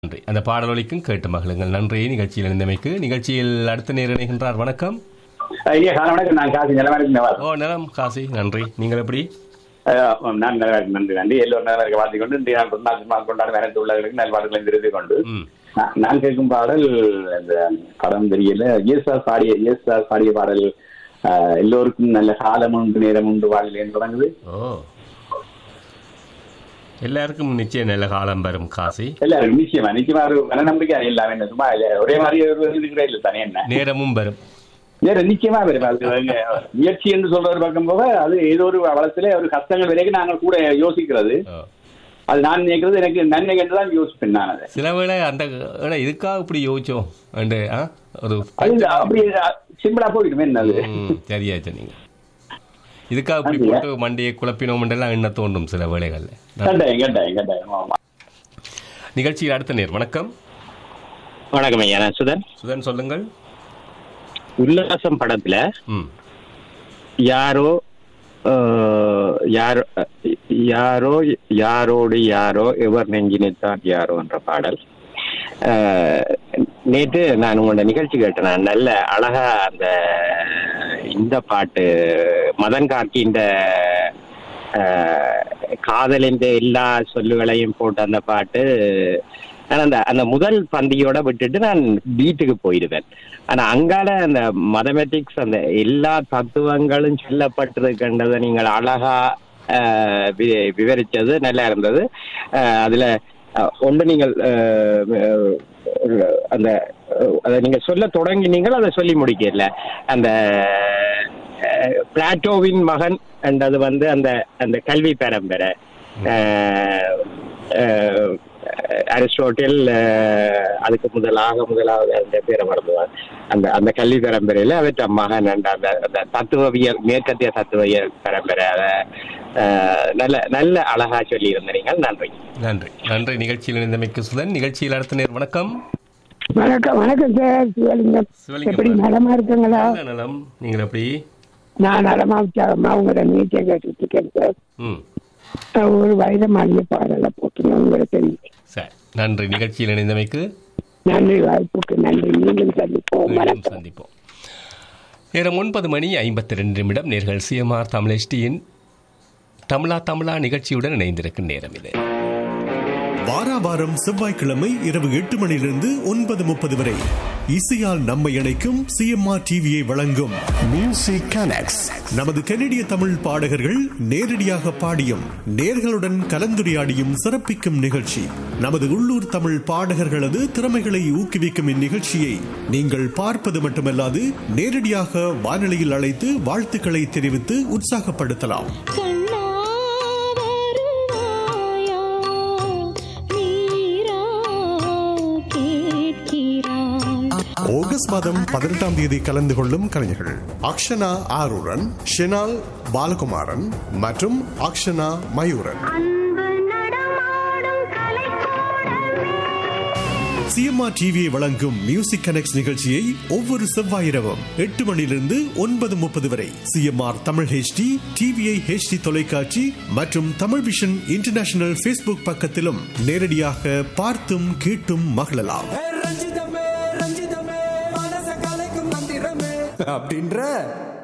நன்றி அந்த பாடலொலிக்கும் கேட்டு மகளுங்கள் நன்றி நிகழ்ச்சியில் இணைந்தமைக்கு நிகழ்ச்சியில் அடுத்த நேர் இணைகின்றார் வணக்கம் ஐயா காலை வணக்கம் நான் காசி நிலமா இருக்கேன் ஓ நலம் காசி நன்றி நீங்கள் எப்படி நான் நல்லா இருக்கேன் நன்றி நன்றி எல்லோரும் நல்லா இருக்க வாழ்த்தி கொண்டு இன்றைய நாள் பிறந்தநாள் சும்மா கொண்டாட வேறு உள்ளவர்களுக்கு நல்வாழ்த்துக்களை தெரிவித்துக் கொண்டு ம் நான் நான் கேட்கும் பாடல் இந்த படம் தெரியல இயேசுதாஸ் பாடிய இயேசுதாஸ் பாடிய பாடல் ஆஹ், எல்லோருக்கும் நல்ல காலம் உண்டு நேரம் உண்டு வாழ்க்கையில் தொடங்குது ஓ எல்லாருக்கும் நிச்சயம் நல்ல காலம் வரும் காசி எல்லாரும் நிச்சயமா நிச்சயமா ஒரு மனநம்பிக்கை இல்லாம என்ன சும்மா இல்ல ஒரே மாதிரி ஒரு இருக்கிற இல்லை தானே என்ன நேரமும் வரும் நேரம் நிச்சயமா வரும் அது வந்து முயற்சி என்று சொல்ற ஒரு பக்கம் போக அது ஏதோ ஒரு வளத்துல ஒரு கஷ்டங்கள் வரைக்கும் நாங்கள் கூட யோசிக்கிறது ஓ. அது நான் நினைக்கிறது எனக்கு நன்மை என்று தான் யோசிப்பேன் நான் அதை சில வேளை அந்த ஏடா, இதுக்காக இப்படி யோசிச்சோம் அண்டு ஆ ஒரு அது அப்படி சிம்பிளா போயிடுமே என்னது ம், சரியா சொன்னீங்க இதுக்காக இப்படி அப்படியா? போட்டு மண்டியை குழப்பினோம் எல்லாம் எண்ண தோன்றும் சில வேளைகள்ல கட்டாயம் கட்டாயம் கட்டாயம் ஆமா நிகழ்ச்சியில் அடுத்த நேர் வணக்கம் வணக்கம் ஐயா நான் சுதன் சுதன் சொல்லுங்கள் உல்லாசம் படத்துல ம் யாரோ அஹ், யாரோ அஹ், யாரோ யாரோடு யாரோ எவர் நெஞ்சினித்தான் யாரோ என்ற பாடல் அஹ், நேற்று நான் உங்களோட நிகழ்ச்சி கேட்டேன் நான் நல்ல அழகா அந்த இந்த பாட்டு மதன் கார்கின்ற காதலின் எல்லா சொல்லுகளையும் போட்ட அந்த பாட்டு நான் அந்த அந்த முதல் பந்தியோட விட்டுட்டு நான் வீட்டுக்கு போயிடுவேன் ஆனா அங்கால அந்த மதமெட்டிக்ஸ் அந்த எல்லா தத்துவங்களும் சொல்லப்பட்டிருக்கின்றதை நீங்கள் அழகா ஆஹ், வி- விவரிச்சது நல்லா இருந்தது ஆஹ், அதுல ஆஹ், ஒன்று நீங்கள் ஆஹ், ஆஹ், அந்த ஆஹ், அதை நீங்க சொல்ல தொடங்கினீங்கள் அதை சொல்லி முடிக்கல அந்த ஆஹ், பிளாட்டோவின் மகன் என்றது வந்து அந்த அந்த கல்வி பரம்பரை ஆஹ், ஆஹ், அரிஸ்டோட்டில் ஆஹ், அதுக்கு முதலாக முதலாவது அந்த பேரை மறந்துவார் அந்த அந்த கல்வி பரம்பரையில அவற்ற மகன் என்ற அந்த அந்த தத்துவவியல் மேற்கத்திய தத்துவவியல் பரம்பரை அதை ஆஹ், நல்ல நல்ல அழகா சொல்லி இருந்தீங்க நன்றி நன்றி நன்றி நிகழ்ச்சியில் இணைந்தமைக்கு சுதன் நிகழ்ச்சியில் அடுத்த நேர் வணக்கம் வணக்கம் வணக்கம் சார் சிவலிங்கம் சிவலிங்கம். எப்படி நலமா இருக்குங்களா நல்ல நலம் நீங்கள் எப்படி நான் நலமா உற்சாகமா உங்களோட நிகழ்ச்சியை கேட்டுட்டு இருக்கேன் சார் ம் நான் ஒரு வயது மாநில பாடலை போட்டுங்க உங்களுக்கு தெரியும் சரி நன்றி நிகழ்ச்சியில் இணைந்தமைக்கு நன்றி வாய்ப்புக்கு நன்றி மீண்டும் சந்திப்போம் மீண்டும் வணக்கம் சந்திப்போம் நேரம் ஒன்பது மணி ஐம்பத்தி ரெண்டு நிமிடம் நேர்கள் சிஎம்ஆர் தமிழ் எஸ்டியின் தமிழா தமிழா நிகழ்ச்சியுடன் இணைந்திருக்கும் நேரம் இது வாரா வாரம் செவ்வாய்க்கிழமை இரவு எட்டு மணியிலிருந்து ஒன்பது முப்பது வரை இசையால் நம்மை இணைக்கும் சிஎம்ஆர் டிவியை வழங்கும் மியூசிக் கனெக்ட்ஸ் நமது கனடிய தமிழ் பாடகர்கள் நேரடியாக பாடியும் நேர்களுடன் கலந்துரையாடியும் சிறப்பிக்கும் நிகழ்ச்சி நமது உள்ளூர் தமிழ் பாடகர்களது திறமைகளை ஊக்குவிக்கும் இந்நிகழ்ச்சியை நீங்கள் பார்ப்பது மட்டுமல்லாது நேரடியாக வானொலியில் அழைத்து வாழ்த்துக்களை தெரிவித்து உற்சாகப்படுத்தலாம் கண்ணா வருவாயா நீரா கேட்கிறாய் ஆகஸ்ட் மாதம் பதினெட்டாம் தேதி கலந்து கொள்ளும் கலைஞர்கள் அக்ஷனா ஆரூரன் ஷெனால் பாலகுமாரன் மற்றும் அக்ஷனா மயூரன் அன்பு நடமாடும் கலைக்கூடமே சிஎம்ஆர் டிவியை வழங்கும் மியூசிக் கனெக்ட் நிகழ்ச்சியை ஒவ்வொரு செவ்வாய் இரவும் எட்டு மணியிலிருந்து ஒன்பது முப்பது வரை CMR Tamil HD TVI HD தொலைக்காட்சி மற்றும் தமிழ் விஷன் இன்டர்நேஷனல் ஃபேஸ்புக் பக்கத்திலும் நேரடியாக பார்த்தும் கேட்டும் மகிழலாம் ரஞ்சிதமே ரஞ்சிதமே மனச கலைக்கும் மந்திரமே அப்படின்ற